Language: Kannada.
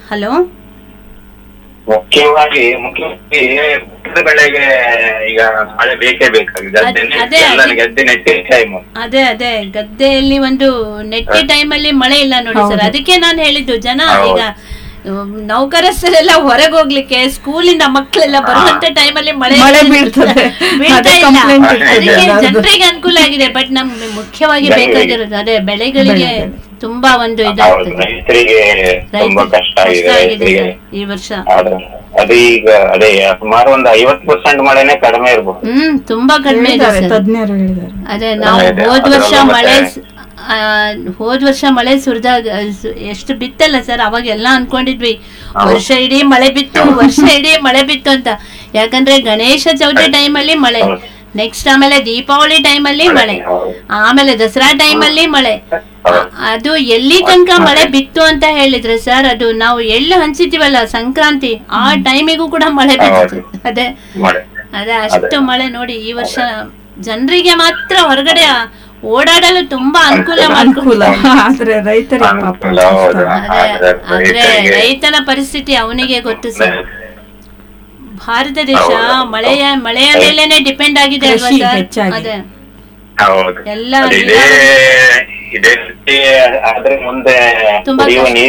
ಹಲೋ ಮುಖ್ಯವಾಗಿ ಮುಖ್ಯವಾಗಿ ಭತ್ತದ ಬೆಳೆಗೆ ಈಗ ಮಳೆ ಬೇಕೇ ಬೇಕಾಗಿದೆ ಅದ್- ಗದ್ದೆ ಅದೇ, ನೆಟ್ಟು ಎಲ್ಲ ಅದೇ. ಗದ್ದೆ ನೆಟ್ಟಿ ಟೈಮ್ ಅದೇ ಅದೇ ಗದ್ದೆಯಲ್ಲಿ ಒಂದು ನೆಟ್ಟಿ ಟೈಮಲ್ಲಿ ಮಳೆ ಇಲ್ಲ ನೋಡಿ ಸರ್ ಅದಕ್ಕೆ ನಾನು ಹೇಳಿದ್ದು ಜನ ಹೌದು. ಈಗ ಉಮ್, ನೌಕರಸ್ಥರೆಲ್ಲ ಹೊರಗೆ ಹೋಗ್ಲಿಕ್ಕೆ ಸ್ಕೂಲಿಂದ ಮಕ್ಕಳೆಲ್ಲ ಬರುವಂತ ಟೈಮಲ್ಲಿ ಮಳೆ ಮಳೆ ಬೀಳ್ತದೆ. ಬೀಳ್ತಾ ಅದೇ ಇಲ್ಲ complaint ಇದೆ ಅದಕ್ಕೆ ಎಲ್ಲರದ್ದು. ಜನರಿಗೆ ಅನುಕೂಲ ಆಗಿದೆ ಬಟ್ ನಮ್ಗೆ ಮುಖ್ಯವಾಗಿ ಬೆಳೆಗಳಿಗೆ. ಬೇಕಾಗಿರೋದು ಅದೇ ಬೆಳೆಗಳಿಗೆ ತುಂಬಾ ಒಂದು ಹೌದು ಇದಾಗ್ತದೆ ರೈತರಿಗೆ ತುಂಬಾ ರೈತ ಕಷ್ಟ ಆಗಿದೆ ಕಷ್ಟ ಆಗಿದೆ ರೈತರಿಗೆ ಸರ್ ಈ ವರ್ಷ ಆದ್ರೆ ಅದು ಈಗ ಅದೇ ಸುಮಾರು ಒಂದು ಐವತ್ತು ಪರ್ಸೆಂಟ್ ಮಳೆನೇ ಕಡಿಮೆ ಇರ್ಬೋದು ಹ್ಮ್ ತುಂಬಾ ಕಡಿಮೆ ಇದೆ ಹೇಳಿದ್ದಾರೆ ಸರ್ ತಜ್ಞರು ಹೇಳಿದ್ದಾರೆ ಅದೇ ನಾವು ಇದೆ. ಹೋದ್ ವರ್ಷ ಅದ್ರಲ್ಲೂ ಮಳೆ ಮತ್ತೆ- ಸ್- ಆ, ಹೋದ್ ವರ್ಷ ಮಳೆ ಸುರಿದಾಗ ಎಷ್ಟು ಬಿತ್ತಲ್ಲ ಸರ್ ಅವಾಗ ಎಲ್ಲ ಅನ್ಕೊಂಡಿದ್ವಿ ವರ್ಷ ಇಡೀ ಮಳೆ ಬಿತ್ತು ವರ್ಷ ಇಡೀ ಮಳೆ ಬಿತ್ತು ಅಂತ ಯಾಕಂದ್ರೆ ಗಣೇಶ ಚೌತಿ ಟೈಮಲ್ಲಿ ಮಳೆ ಹೌದು. ನೆಕ್ಸ್ಟ್ ಆಮೇಲೆ ದೀಪಾವಳಿ ಟೈಮಲ್ಲಿ ಮಳೆ ಹೌದು. ಆಮೇಲೆ ದಸರಾ ಟೈಮಲ್ಲಿ ಮಳೆ ಹೌದು. ಅದು ಎಲ್ಲಿ ತನಕ ಮಳೆ ಬಿತ್ತು ಅಂತ ಹೇಳಿದ್ರೆ ಸರ್ ಅದು ನಾವು ಎಳ್ಳು ಹಂಚಿತೀವಲ್ಲ ಸಂಕ್ರಾಂತಿ ಆ ಟೈಮಿಗೂ ಕೂಡ ಮಳೆ ಬಿತ್ತು ಹೌದು. ಅದೇ ಮಳೆ ಅದೇ ಅಷ್ಟು ಮಳೆ ನೋಡಿ ಈ ವರ್ಷ ಜನರಿಗೆ ಮಾತ್ರ ಹೊರಗಡೆ ಓಡಾಡಲು ತುಂಬಾ ಅನುಕೂಲ ಅನುಕೂಲ ಮಾಡ್ಕೊಂಡು ಆದ್ರೆ ರೈತರಿಗೆ ಪಾಪ ಅನುಕೂಲ, ಹೌದು. ಕಷ್ಟ. ಅದೇ ಆದ್ರೆ ಆದ್ರೆ ರೈತರಿಗೆ- ರೈತನ ಪರಿಸ್ಥಿತಿ ಅವನಿಗೆ ಗೊತ್ತು ಸರ್ ಭಾರತ ದೇಶ ಹೌದು. ಮಳೆಯ ಮಳೆಯ ಮೇಲೆನೆ ಡಿಪೆಂಡ್ ಆಗಿದೆ ಅಲ್ವಾ ಕೃಷಿ ಸರ್ ಹೆಚ್ಚಾಗಿ. ಅದೇ ಹೌದು ಎಲ್ಲ ಅದು ಇದೇ ಇದೇ ರೀತಿ ಆದ್ರೆ ಮುಂದೆ ತುಂಬಾ ಕುಡಿಯುವ ಕಷ್ಟ. ನೀರು